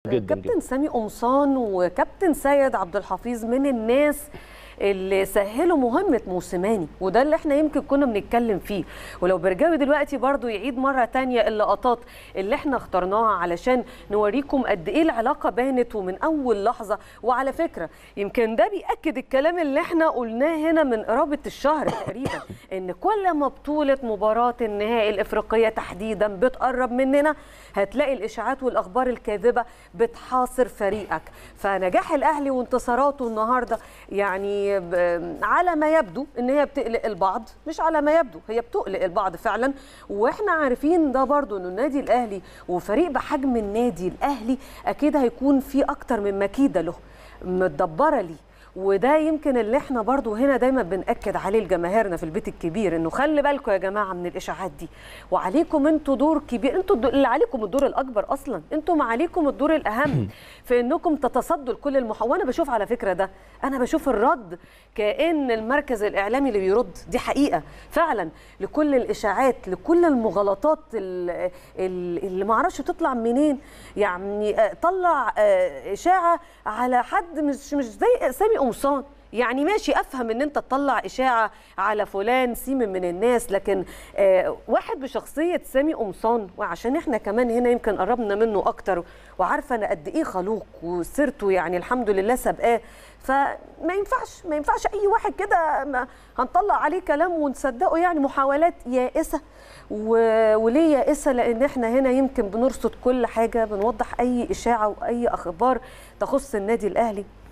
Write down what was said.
جدا كابتن سامي قمصان وكابتن سيد عبد الحفيظ من الناس اللي سهلوا مهمة موسيماني وده اللي احنا يمكن كنا بنتكلم فيه ولو برجاوي دلوقتي برضو يعيد مرة تانية اللقطات اللي احنا اخترناها علشان نوريكم قد ايه العلاقة بانت ومن اول لحظة وعلى فكرة يمكن ده بيأكد الكلام اللي احنا قلناه هنا من قرابة الشهر تقريبا ان كل ما بطولة مباراة النهائي الافريقية تحديدا بتقرب مننا هتلاقي الاشاعات والاخبار الكاذبة بتحاصر فريقك فنجاح الاهلي وانتصاراته النهارده يعني على ما يبدو ان هي بتقلق البعض مش على ما يبدو هي بتقلق البعض فعلا واحنا عارفين ده برضو انه النادي الاهلي وفريق بحجم النادي الاهلي اكيد هيكون في اكتر من مكيده له متدبره ليه وده يمكن اللي احنا برضو هنا دايما بنأكد عليه لجماهيرنا في البيت الكبير انه خلي بالكم يا جماعه من الاشاعات دي وعليكم انتوا دور كبير انتوا اللي عليكم الدور الاكبر اصلا انتوا ما عليكم الدور الاهم في انكم تتصدوا لكل المح وانا بشوف على فكره ده انا بشوف الرد كان المركز الاعلامي اللي بيرد دي حقيقه فعلا لكل الاشاعات لكل المغالطات اللي, اللي ما اعرفش تطلع منين يعني طلع اشاعه على حد مش مش زي سامي قمصان يعني ماشي افهم ان انت تطلع اشاعه على فلان سيم من الناس لكن آه واحد بشخصيه سامي قمصان وعشان احنا كمان هنا يمكن قربنا منه اكتر وعارفه انا قد ايه خلوق وسيرته يعني الحمد لله سابقاه فما ينفعش ما ينفعش اي واحد كده هنطلع عليه كلام ونصدقه يعني محاولات يائسه وليه يائسه لان احنا هنا يمكن بنرصد كل حاجه بنوضح اي اشاعه واي اخبار تخص النادي الاهلي